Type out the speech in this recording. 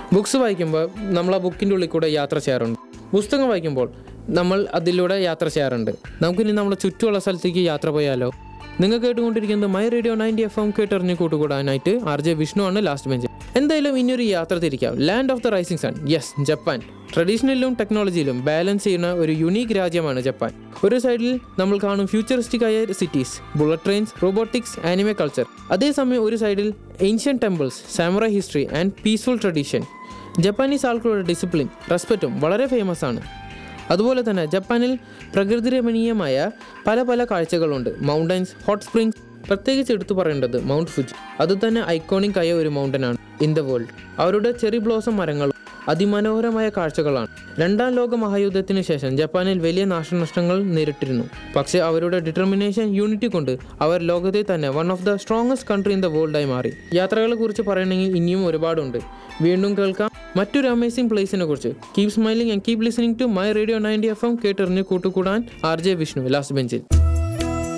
books വായിക്കുമ്പോൾ നമ്മൾ ആ ബുക്കിൻ്റെ ഉള്ളിൽ കൂടെ യാത്ര ചെയ്യാറുണ്ട് പുസ്തകം വായിക്കുമ്പോൾ നമ്മൾ അതിലൂടെ യാത്ര ചെയ്യാറുണ്ട് നമുക്കിനി നമ്മുടെ ചുറ്റുമുള്ള സ്ഥലത്തേക്ക് യാത്ര പോയാലോ നിങ്ങൾ കേട്ടുകൊണ്ടിരിക്കുന്നത് my radio ninety F M കേട്ടറിഞ്ഞ് കൂട്ടുകൂടാനായിട്ട് ആർ ജെ വിഷ്ണു ആണ് ലാസ്റ്റ് ബെഞ്ച് എന്തായാലും ഇനിയൊരു യാത്ര തിരിക്കാം land of the rising sun yes Japan ട്രഡീഷണലിലും ടെക്നോളജിയിലും ബാലൻസ് ചെയ്യുന്ന ഒരു യുണീക്ക് രാജ്യമാണ് ജപ്പാൻ ഒരു സൈഡിൽ നമ്മൾ കാണും ഫ്യൂച്ചറിസ്റ്റിക് ആയ cities bullet trains robotics anime culture അതേസമയം ഒരു സൈഡിൽ ancient temples samurai history and peaceful tradition Japanese ആൾക്കാരുടെ ഡിസിപ്ലിൻ റെസ്പെക്റ്റും വളരെ ഫേമസ് ആണ് അതുപോലെ തന്നെ ജപ്പാനിൽ പ്രകൃതി രമണീയമായ പല പല കാഴ്ചകളുണ്ട് മൗണ്ടൻസ് ഹോട്ട് സ്പ്രിങ്സ് പ്രത്യേകിച്ച് എടുത്തു പറയേണ്ടത് മൗണ്ട് ഫുജി അത് തന്നെ ഐക്കോണിക് ആയ ഒരു മൗണ്ടൻ ആണ് ഇൻ ദ വേൾഡ് അവരുടെ ചെറി ബ്ലോസം മരങ്ങളും അതിമനോഹരമായ കാഴ്ചകളാണ് രണ്ടാം ലോക മഹായുദ്ധത്തിന് ശേഷം ജപ്പാനിൽ വലിയ നാശനഷ്ടങ്ങൾ നേരിട്ടിരുന്നു പക്ഷേ അവരുടെ ഡിറ്റർമിനേഷൻ യൂണിറ്റി കൊണ്ട് അവർ ലോകത്തെ തന്നെ one of the strongest country in the വേൾഡായി മാറി യാത്രകളെ കുറിച്ച് പറയണമെങ്കിൽ ഇനിയും ഒരുപാടുണ്ട് വീണ്ടും കേൾക്കാം മറ്റൊരു അമേസിംഗ് പ്ലേസിനെ കുറിച്ച് keep smiling and keep listening to my radio ninety F M കേട്ടെറിഞ്ഞ് കൂട്ടുകൂടാൻ ആർ ജെ വിഷ്ണു ലാസ്റ്റ് ബെഞ്ചിൽ